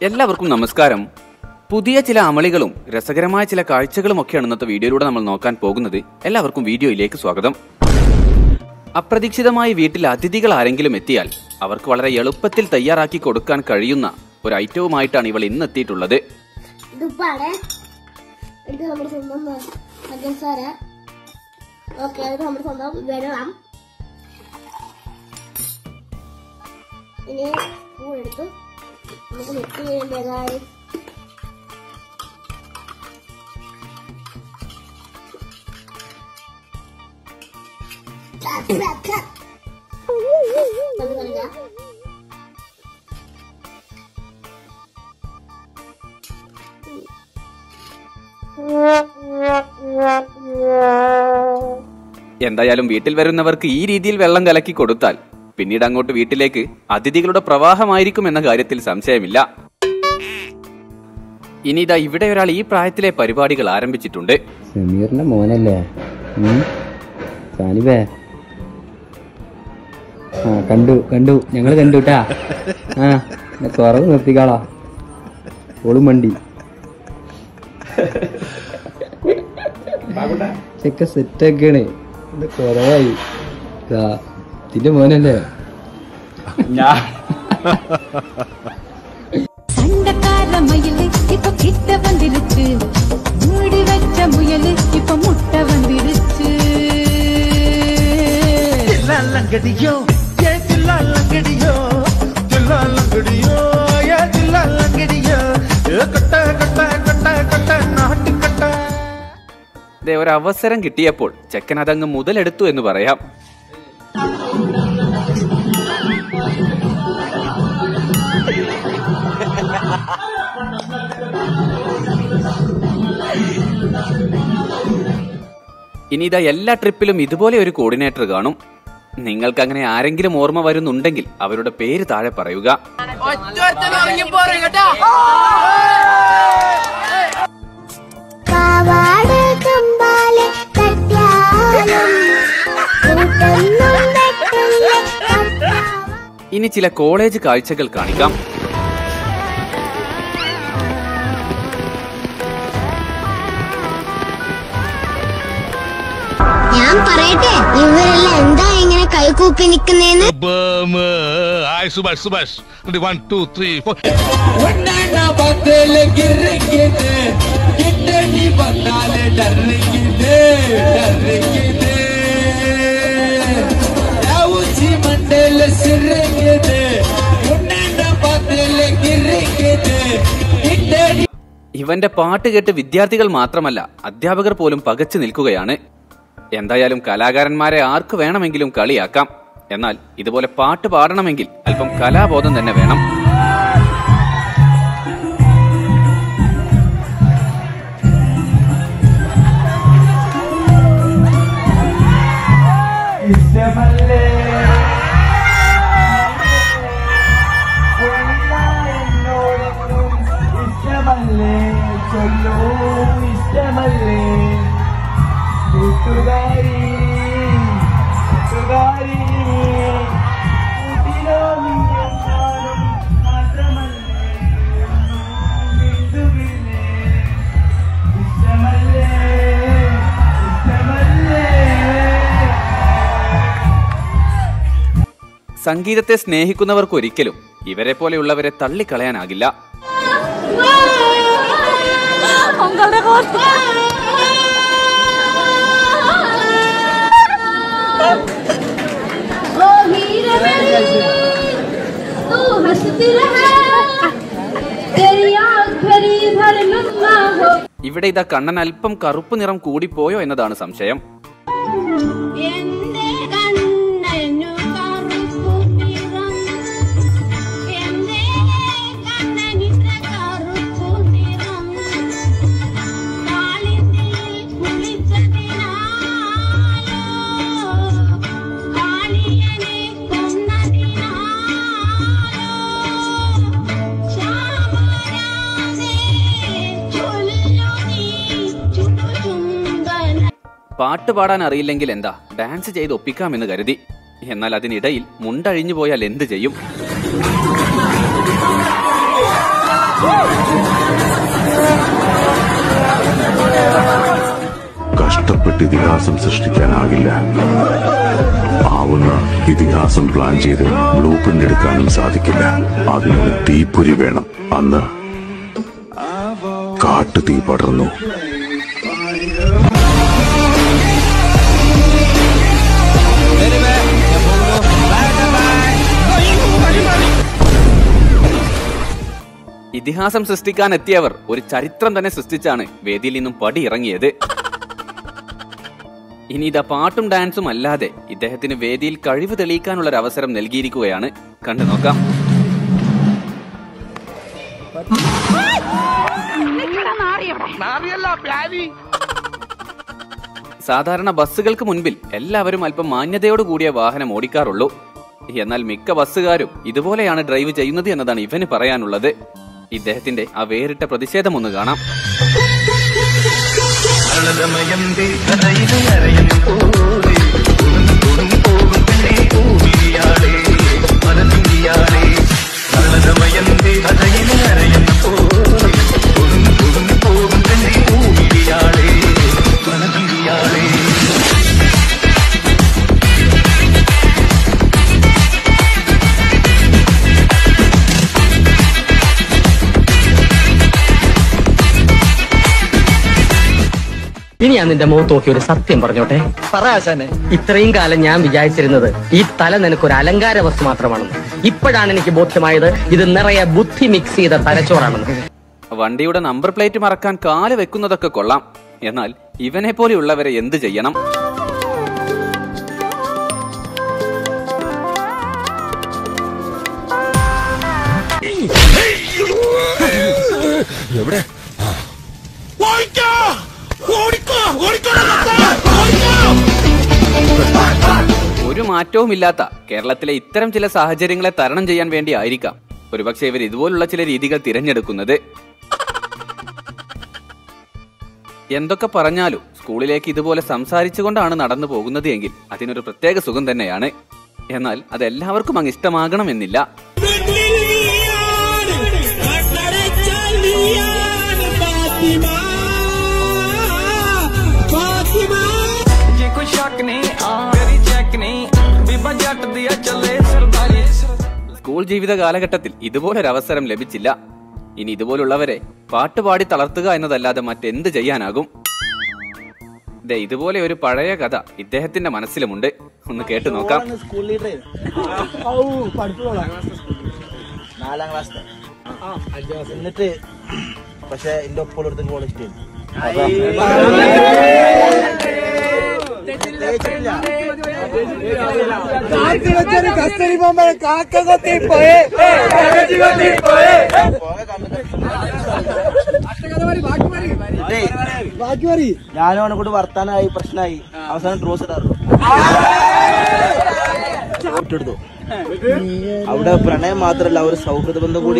എല്ലാവർക്കും നമസ്കാരം പുതിയ ചില അമളികളും രസകരമായ ചില കാഴ്ചകളും ഒക്കെയാണ് ഇന്നത്തെ വീഡിയോയിലൂടെ നമ്മൾ നോക്കാൻ പോകുന്നത് എല്ലാവർക്കും വീഡിയോയിലേക്ക് സ്വാഗതം അപ്രതീക്ഷിതമായി വീട്ടിൽ അതിഥികൾ ആരെങ്കിലും എത്തിയാൽ അവർക്ക് വളരെ എളുപ്പത്തിൽ തയ്യാറാക്കി കൊടുക്കാൻ കഴിയുന്ന ഒരു ഐറ്റവുമായിട്ടാണ് ഇവൾ ഇന്ന് എത്തിയിട്ടുള്ളത് ഇതുപ്പാണ് ഇത് നമ്മുടെ സ്വന്തം പഞ്ചസാര ഓക്കെ ഇത് നമ്മുടെ സ്വന്തം വെള്ളം ഇനി സ്പൂൺ എടുത്തു നമുക്ക് മിക്സ് ചെയ്യേണ്ടതായി നമുക്ക് കളിക്കാം എന്തായാലും വീട്ടിൽ വരുന്നവർക്ക് ഈ രീതിയിൽ വെള്ളം കലക്കി കൊടുത്താൽ പിന്നീട് അങ്ങോട്ട് വീട്ടിലേക്ക് അതിഥികളുടെ പ്രവാഹമായിരിക്കും എന്ന കാര്യത്തിൽ സംശയമില്ല ഇനി ഇതാ ഇവിടെ ഒരാൾ ഈ പ്രായത്തിലെ പരിപാടികൾ ആരംഭിച്ചിട്ടുണ്ട് സമീറിന്റെ മോനല്ലേ ഉം? സാനിബേ ആ കണ്ടു കണ്ടു ഞങ്ങള് കണ്ടു ട്ടാ ആ എന്നെ തുറവ് നിർത്തിക്കാളാ ഓളും വണ്ടി ചെക്ക സെറ്റൊക്കെയാണ് ഇത് കുറവായി ഇതാ ഇതിന്റെ മോനല്ലേ சண்டக்கார மயிலு இப்ப கிட்ட வந்துருச்சு மூடி வச்ச முயலு இப்ப முட்டை வந்துருச்சு லங்கடியோ ஏ தில்லா லங்கடியோ தில்லா லங்கடியோ ஏ தில்லா லங்கடியோ ஏ கட்ட கட்ட கட்ட கட்ட நாட்டு கட்ட ദേ ഒരു അവസരം കിട്ടിയപ്പോൾ ചെക്കൻ അതങ്ങ് മുതലെടുത്തു എന്ന് പറയാം ഇനി ഇതാ എല്ലാ ട്രിപ്പിലും ഇതുപോലെ ഒരു കോർഡിനേറ്റർ കാണും നിങ്ങൾക്ക് അങ്ങനെ ആരെങ്കിലും ഓർമ്മ വരുന്നുണ്ടെങ്കിൽ അവരുടെ പേര് താഴെ പറയുക കാവാട് കമ്പാലെ തട്ടിയാലും കൂട്ടൊന്നും വെട്ടില്ലേ കർത്താവ്. ഇനി ചില കോളേജ് കാഴ്ചകൾ കാണിക്കാം ഞാൻ പറയട്ടെ ഇവരെല്ലാം എന്താ ഇങ്ങനെ കൈകൂപ്പി നിക്കുന്നേന്ന് Hi, Subhash, Subhash. Ready, one, two, three, four. ഇവന്റെ പാട്ട് കേട്ട് വിദ്യാർത്ഥികൾ മാത്രമല്ല അധ്യാപകർ പോലും പകച്ചു നിൽക്കുകയാണ് എന്തായാലും കലാകാരന്മാരെ ആർക്ക് വേണമെങ്കിലും കളിയാക്കാം എന്നാൽ ഇതുപോലെ പാട്ട് പാടണമെങ്കിൽ അല്പം കലാബോധം തന്നെ വേണം സംഗീതത്തെ സ്നേഹിക്കുന്നവർക്ക് ഒരിക്കലും ഇവരെ പോലെയുള്ളവരെ തള്ളിക്കളയാനാകില്ല तू हंसती रहे तेरी आँख भरी भर लम्बा हो ഇവിടെ ഇതാ കണ്ണൻ അല്പം കറുപ്പ് നിറം കൂടിപ്പോയോ എന്നതാണ് സംശയം എന്റെ കണ്ണനു കറുപ്പു നിറം എന്റെ കണ്ണനിത്ര കറുപ്പു നിറം കാളിന്തിയിൽ കുളിച്ചതിനാലോ കാളിയനെ കൊന്നതിനാലോ ശ്യാമരാധേ ചൊല്ലു നീ ചുടുചുംബന പാട്ട് പാടാൻ അറിയില്ലെങ്കിൽ എന്താ ഡാൻസ് ചെയ്ത് ഒപ്പിക്കാമെന്ന് കരുതി എന്നാൽ അതിനിടയിൽ മുണ്ടഴിഞ്ഞു പോയാൽ എന്ത് ചെയ്യും കഷ്ടപ്പെട്ട് ഇതിഹാസം സൃഷ്ടിക്കാനാകില്ല ആവുന്ന ഇതിഹാസം പ്ലാൻ ചെയ്ത് ബ്ലൂ പ്രിന്റ് എടുക്കാനും സാധിക്കില്ല അതിന് തീപ്പൊരി വേണം അന്ന് കാട്ടു തീ പടർന്നു ഇതിഹാസം സൃഷ്ടിക്കാൻ എത്തിയവർ ഒരു ചരിത്രം തന്നെ സൃഷ്ടിച്ചാണ് വേദിയിൽ നിന്നും പടി ഇറങ്ങിയത് ഇനി ഇതാ പാട്ടും ഡാൻസും അല്ലാതെ ഇദ്ദേഹത്തിന് വേദിയിൽ കഴിവ് തെളിയിക്കാനുള്ള ഒരു അവസരം നൽകിയിരിക്കുകയാണ് കണ്ടു നോക്കാം സാധാരണ ബസ്സുകൾക്ക് മുൻപിൽ എല്ലാവരും അല്പം മാന്യതയോട് കൂടിയ വാഹനം ഓടിക്കാറുള്ളൂ എന്നാൽ മിക്ക ബസ്സുകാരും ഇതുപോലെയാണ് ഡ്രൈവ് ചെയ്യുന്നത് എന്നതാണ് ഇവന് പറയാനുള്ളത് ഇദ്ദേഹത്തിന്റെ ആ വേറിട്ട പ്രതിഷേധം ഒന്ന് കാണാം ഇനി ഞാൻ നിന്റെ മുഖത്ത് നോക്കി ഒരു സത്യം പറഞ്ഞോട്ടെ പറയാശാനെ ഇത്രയും കാലം ഞാൻ വിചാരിച്ചിരുന്നത് ഈ തല നിനക്കൊരു അലങ്കാര വസ്തു മാത്രമാണെന്ന് ഇപ്പോഴാണ് എനിക്ക് ബോധ്യമായത് ഇത് നിറയെ ബുദ്ധി മിക്സ് ചെയ്ത തലച്ചോറാണെന്ന് വണ്ടിയുടെ നമ്പർ പ്ലേറ്റ് മറക്കാൻ കാല് വെക്കുന്നതൊക്കെ കൊള്ളാം എന്നാൽ ഇവനെ പോലെയുള്ളവരെ എന്ത് ചെയ്യണം ഒരു മാറ്റവുമില്ലാത്ത കേരളത്തിലെ ഇത്തരം ചില സാഹചര്യങ്ങളെ തരണം ചെയ്യാൻ വേണ്ടി ആയിരിക്കാം ഒരുപക്ഷെ ഇവർ ഇതുപോലുള്ള ചില രീതികൾ തിരഞ്ഞെടുക്കുന്നത് എന്തൊക്കെ പറഞ്ഞാലും സ്കൂളിലേക്ക് ഇതുപോലെ സംസാരിച്ചുകൊണ്ടാണ് നടന്നു പോകുന്നത് എങ്കിൽ അതിനൊരു പ്രത്യേക സുഖം തന്നെയാണ് എന്നാൽ അത് എല്ലാവർക്കും അങ്ങ് ഇഷ്ടമാകണമെന്നില്ല ਜੇ ਕੋਈ ਸ਼ੱਕ ਨਹੀਂ ਆ ਮੇਰੀ ਚੈੱਕ ਨਹੀਂ ਬੀਬਾ ਜੱਟ ਦੀ ਆ ਚੱਲੇ ਸਰਦਾਰੀ സ്കൂൾ ജീവിത കാലഘട്ടത്തിൽ ഇതുപോലൊരു അവസരം ലഭിച്ചില്ല ഇനി ഇതുപോലുള്ളവരെ പാട്ടുപാടി തളർത്തുക എന്നതല്ലാതെ മറ്റെന്ത് ചെയ്യാനാകും ദേ ഇതുപോലെ ഒരു പഴയ കഥ ഇദ്ദേഹത്തിന്റെ മനസ്സിലുമുണ്ട് ഒന്ന് കേട്ടു നോക്കാം സ്കൂൾ ലീഡർ നാലാം ക്ലാസ്സിലെ എന്നിട്ട് പക്ഷെ എന്റെ ഒപ്പം എടുത്ത് കോളേജ് കസ്റ്റഡി പോകുമ്പോ കാക്ക കൊത്തി പോയേ ബാക്കി മറി ഞാനും അവനെ കൊണ്ട് വർത്താനായി പ്രശ്നമായി അവസാനം ഡ്രോസ് ഇടാറുള്ളൂ എടുത്തു അവിടെ പ്രണയം മാത്രല്ല ഒരു സൗഹൃദ ബന്ധം കൂടി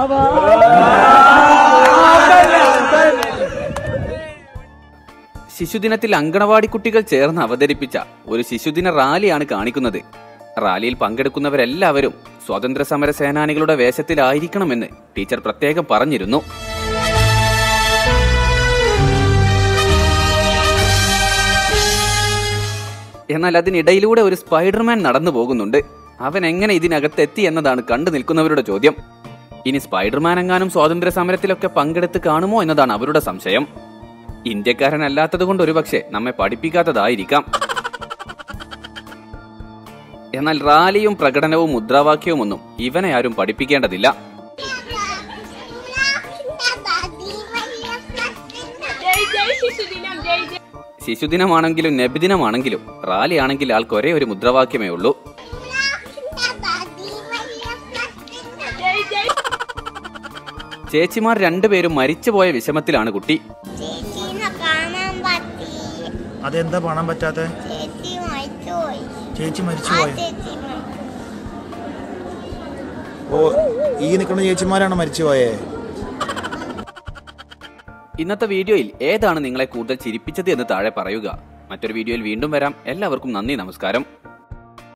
ശിശുദിനത്തിൽ അങ്കണവാടി കുട്ടികൾ ചേർന്ന് അവതരിപ്പിച്ച ഒരു ശിശുദിന റാലിയാണ് കാണിക്കുന്നത് റാലിയിൽ പങ്കെടുക്കുന്നവരെല്ലാവരും സ്വാതന്ത്ര്യ സമര സേനാനികളുടെ വേഷത്തിലായിരിക്കണമെന്ന് ടീച്ചർ പ്രത്യേകം പറഞ്ഞിരുന്നു എന്നാൽ അതിനിടയിലൂടെ ഒരു സ്പൈഡർമാൻ നടന്നു പോകുന്നുണ്ട് അവൻ എങ്ങനെ ഇതിനകത്ത് എത്തി എന്നതാണ് കണ്ടു നിൽക്കുന്നവരുടെ ചോദ്യം ഇനി സ്പൈഡർമാൻ എങ്ങാനും സ്വാതന്ത്ര്യ സമരത്തിലൊക്കെ പങ്കെടുത്ത് കാണുമോ എന്നതാണ് അവരുടെ സംശയം ഇന്ത്യക്കാരനല്ലാത്തത് കൊണ്ട് ഒരുപക്ഷെ നമ്മെ പഠിപ്പിക്കാത്തതായിരിക്കാം എന്നാൽ റാലിയും പ്രകടനവും മുദ്രാവാക്യവും ഒന്നും ഇവനെ ആരും പഠിപ്പിക്കേണ്ടതില്ല ശിശുദിനമാണെങ്കിലും നബിദിനമാണെങ്കിലും റാലി ആണെങ്കിൽ ആൾക്ക് ഒരേ ഒരു മുദ്രാവാക്യമേ ഉള്ളൂ ചേച്ചിമാർ രണ്ടുപേരും മരിച്ചുപോയ വിഷമത്തിലാണ് കുട്ടി ചേച്ചീനെ കാണാൻ പറ്റി അതെന്താ പണം പറ്റാത്ത ചേച്ചി മരിച്ചുപോയി ചേച്ചി ആ മരിച്ചുപോയ ചേച്ചി മ- ഓ ഈ നിൽക്കുന്ന ചേച്ചിമാരാണ് മരിച്ചുപോയേ ഇന്നത്തെ വീഡിയോയിൽ ഏതാണ് നിങ്ങളെ കൂടുതൽ ചിരിപ്പിച്ചത് എന്ന് താഴെ പറയുക മറ്റൊരു വീഡിയോയിൽ വീണ്ടും വരാം എല്ലാവർക്കും നന്ദി നമസ്കാരം